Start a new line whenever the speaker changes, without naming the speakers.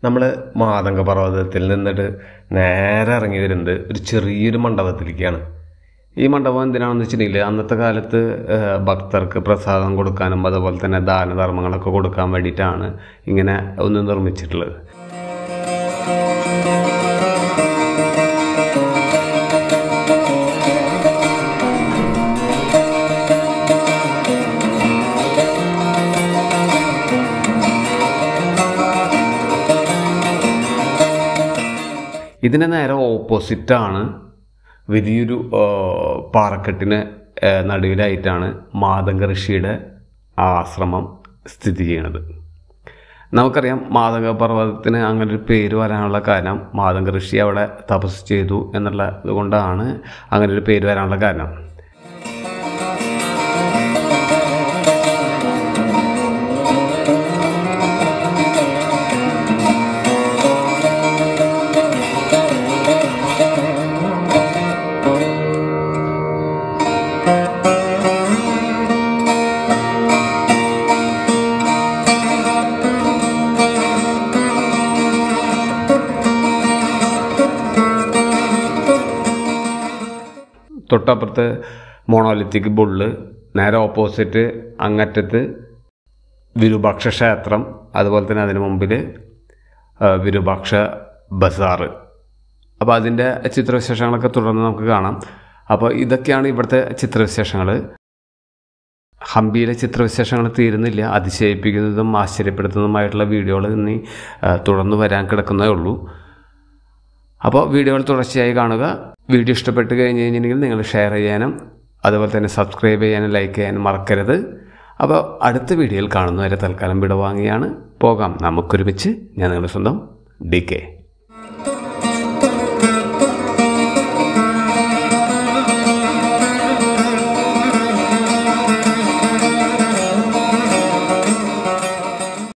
നമ്മൾ മാതംഗ പർവ്വതത്തിൽ നിന്നിട്ട് നേരെ ഇറങ്ങി വരുന്നത് ഒരു ചെറിയൊരു മണ്ഡപത്തിലേക്കാണ് ഈ മണ്ഡപം എന്തിനാണെന്ന് വെച്ചിട്ടുണ്ടെങ്കിൽ അന്നത്തെ കാലത്ത് ഏഹ്, ഭക്തർക്ക് പ്രസാദം കൊടുക്കാനും അതുപോലെ തന്നെ ദാനധർമ്മങ്ങളൊക്കെ കൊടുക്കാൻ വേണ്ടിയിട്ടാണ് ഇങ്ങനെ ഒന്ന് നിർമ്മിച്ചിട്ടുള്ളത് ഇതിന് നേരെ ഓപ്പോസിറ്റാണ് വലിയൊരു ആ, പാറക്കെട്ടിന് ആ, നടുവിലായിട്ടാണ് മാതംഗ ഋഷിയുടെ ആശ്രമം സ്ഥിതി ചെയ്യുന്നത് നമുക്കറിയാം മാതംഗ പർവ്വതത്തിന് അങ്ങനെ ഒരു പേര് വരാനുള്ള കാരണം മാതംഗ ഋഷി അവിടെ തപസ് ചെയ്തു എന്നുള്ളത് കൊണ്ടാണ് അങ്ങനെ ഒരു പേര് വരാനുള്ള കാരണം തൊട്ടപ്പുറത്ത് മോണോലിത്തിക് ബുള്ള് നേരെ ഓപ്പോസിറ്റ് അങ്ങറ്റത്ത് വിരൂപാക്ഷ ക്ഷേത്രം അതുപോലെ തന്നെ അതിന് മുമ്പിൽ ആ, വിരൂപാക്ഷ ബസാറ് അപ്പോൾ അതിൻ്റെ ചിത്രവിശേഷങ്ങളൊക്കെ തുടർന്ന് നമുക്ക് കാണാം അപ്പോൾ ഇതൊക്കെയാണ് ഇവിടുത്തെ ചിത്രവിശേഷങ്ങൾ ഹംപിയിലെ ചിത്രവിശേഷങ്ങൾ തീരുന്നില്ല അതിശയിപ്പിക്കുന്നതും ആശ്ചര്യപ്പെടുത്തുന്നതുമായിട്ടുള്ള വീഡിയോകൾ ഇനി ആ, തുടർന്ന് വരാൻ കിടക്കുന്നേ ഉള്ളൂ അപ്പോൾ വീഡിയോകൾ തുടർച്ചയായി കാണുക വീഡിയോ ഇഷ്ടപ്പെട്ട് കഴിഞ്ഞ് കഴിഞ്ഞിട്ടുണ്ടെങ്കിൽ നിങ്ങൾ ഷെയർ ചെയ്യാനും അതുപോലെ തന്നെ സബ്സ്ക്രൈബ് ചെയ്യാനും ലൈക്ക് ചെയ്യാനും മറക്കരുത് അപ്പോൾ അടുത്ത വീഡിയോയിൽ കാണുന്നവരെ തൽക്കാലം വിടവാങ്ങിയാണ് പോകാം നമുക്കൊരുമിച്ച് ഞാൻ നിങ്ങളുടെ സ്വന്തം ഡി കെ